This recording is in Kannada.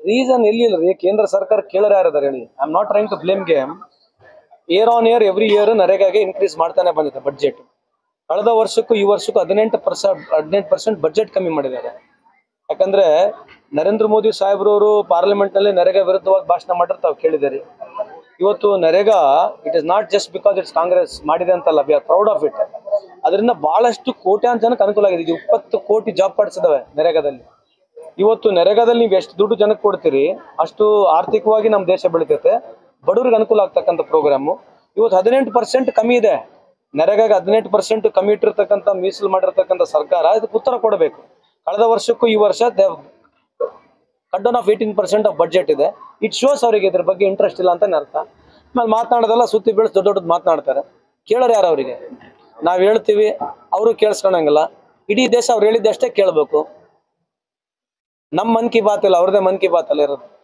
ರೀಸನ್ ಎಲ್ಲಿ ಇಲ್ಲ ರೀ ಕೇಂದ್ರ ಸರ್ಕಾರ ಕೇಳೋರು ಯಾರಿದ್ದಾರೆ ಹೇಳಿ I am not trying to blame game year on year every year ನರೇಗಾಗೆ ಇನ್ಕ್ರೀಸ್ ಮಾಡ್ತಾನೆ ಬಂದಿದೆ ಬಡ್ಜೆಟ್ ಕಳೆದ ವರ್ಷಕ್ಕೂ ಈ ವರ್ಷಕ್ಕೂ ಹದಿನೆಂಟು ಪರ್ಸೆಂಟ್ ಹದಿನೆಂಟು ಪರ್ಸೆಂಟ್ ಬಡ್ಜೆಟ್ ಕಮ್ಮಿ ಮಾಡಿದ್ದಾರೆ ಯಾಕಂದ್ರೆ ನರೇಂದ್ರ ಮೋದಿ ಸಾಹೇಬ್ರವರು ಪಾರ್ಲಿಮೆಂಟ್ ನಲ್ಲಿ ನರೇಗಾ ವಿರುದ್ಧವಾಗಿ ಭಾಷಣ ಮಾಡಿರ್ ತಾವು ಕೇಳಿದಿರಿ ಇವತ್ತು NREGA it is not just because it's Congress ಮಾಡಿದೆ ಅಂತಲ್ಲ we are proud of it ಅದರಿಂದ ಬಹಳಷ್ಟು ಕೋಟ್ಯಾಂತರ ಜನಕ್ಕೆ ಅನುಕೂಲ ಆಗಿದೆ ಈಗ ಇಪ್ಪತ್ತು ಕೋಟಿ ಜಾಬ್ ಕಾರ್ಡ್ಸ್ ಇದಾವೆ ನರೇಗಾದಲ್ಲಿ ಇವತ್ತು ನರೇಗಾದಲ್ಲಿ ನೀವು ಎಷ್ಟು ದುಡ್ಡು ಜನಕ್ಕೆ ಕೊಡ್ತೀರಿ ಅಷ್ಟು ಆರ್ಥಿಕವಾಗಿ ನಮ್ಮ ದೇಶ ಬೆಳಿತೈತೆ ಬಡವರಿಗೆ ಅನುಕೂಲ ಆಗ್ತಕ್ಕಂಥ ಪ್ರೋಗ್ರಾಮು ಇವತ್ತು ಹದಿನೆಂಟು ಪರ್ಸೆಂಟ್ ಕಮ್ಮಿ ಇದೆ ನರೇಗಾಗೆ ಹದಿನೆಂಟು ಪರ್ಸೆಂಟ್ ಕಮ್ಮಿ ಇಟ್ಟಿರ್ತಕ್ಕಂಥ ಮೀಸಲು ಮಾಡಿರ್ತಕ್ಕಂಥ ಸರ್ಕಾರ ಇದಕ್ಕೆ ಉತ್ತರ ಕೊಡಬೇಕು ಕಳೆದ ವರ್ಷಕ್ಕೂ ಈ ವರ್ಷ cut down of eighteen percent of budget ಇದೆ ಇಟ್ ಶೋಸ್ ಅವರಿಗೆ ಇದ್ರ ಬಗ್ಗೆ ಇಂಟ್ರೆಸ್ಟ್ ಇಲ್ಲ ಅಂತಾನೆ ಅರ್ಥ ಆಮೇಲೆ ಮಾತನಾಡೋದೆಲ್ಲ ಸುತ್ತಿ ಬೆಳೆಸಿ ದೊಡ್ಡ ದೊಡ್ಡದು ಮಾತನಾಡ್ತಾರೆ ಕೇಳೋರು ಯಾರು ಅವರಿಗೆ ನಾವು ಹೇಳ್ತೀವಿ ಅವರು ಕೇಳಿಸ್ಕೊಳಂಗಿಲ್ಲ ಇಡೀ ದೇಶ ಅವ್ರು ಹೇಳಿದ್ದಷ್ಟೇ ಕೇಳಬೇಕು ನಮ್ಮ ಮನ್ ಕಿ ಬಾತ್ ಇಲ್ಲ ಅವ್ರದೇ ಮನ್ ಕಿ ಬಾತ್ ಅಲ್ಲ ಇರೋದು